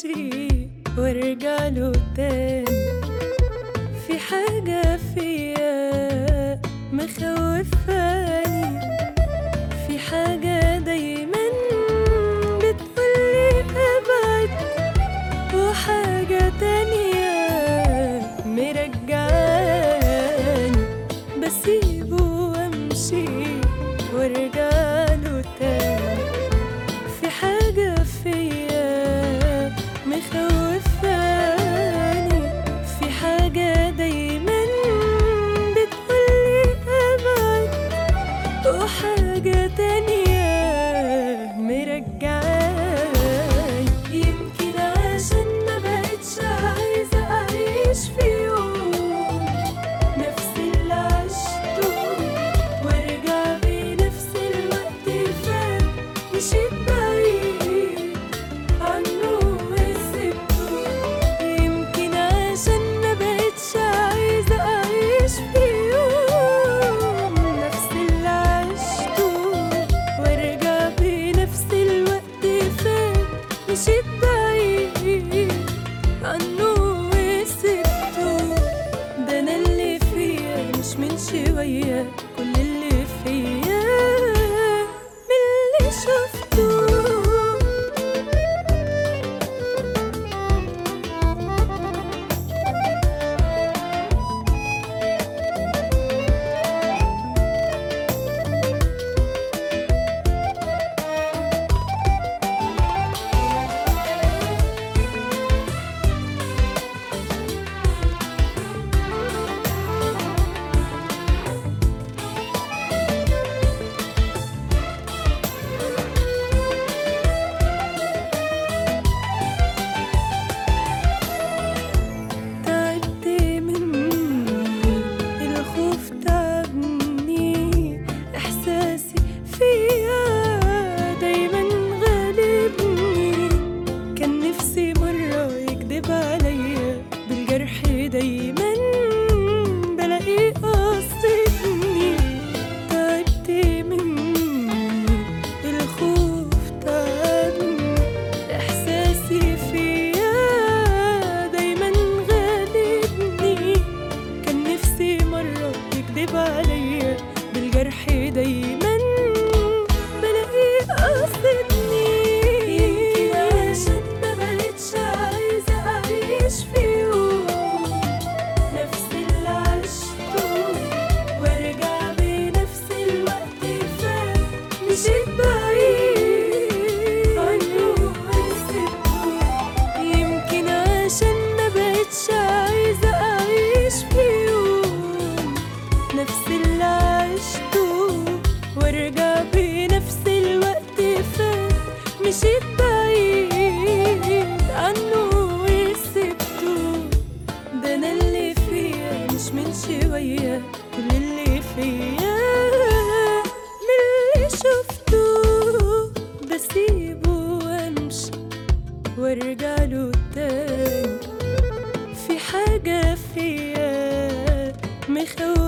وامشي وارجع له تاني في حاجة فيا مخوفاني في حاجة دايما بتقولي ابعد وحاجة تانية مرجعاني بسيبه وامشي وارجع له تاني في حاجة فيا مخوفاني في حاجة دايما بتقولي ابعد وحاجة تانية مرجعاني يمكن عشان ما بقتش عايزة أعيش في يوم نفس اللي عشته وارجع بنفس الوقت فات مشيت بعيد عنه وسبته يمكن عشان ما بقتش عايزة أعيش في يوم نفس اللي عشته وارجع بنفس الوقت فات مشيت بعيد عنه وسبته ده أنا اللي فيا مش من شوية كل اللي فيا من اللي شفته تعبت مني الخوف تعبني احساسي فيا دايما غالبني كان نفسي مرة يكذب عليا بالجرح دايما بلاقيه قصدني تعبت مني الخوف تعبني احساسي فيا دايما غالبني كان نفسي مرة يكذب عليا بالجرح دايما بلاقيه قصدني يمكن عشان ما بقتش عايزة أعيش في يوم نفس اللي عشته وارجع بنفس الوقت فات مشيت بعيد عنه وسبته يمكن عشان ما بقتش عايزة أعيش في يوم نفس اللي عشته وارجع بنفس الوقت فات مشيت بعيد عنه وسبته ده انا اللي فيا مش من شوية كل اللي فيا من اللي شفته بسيبه وامشي وارجع له تاني في حاجة فيا مخوفاني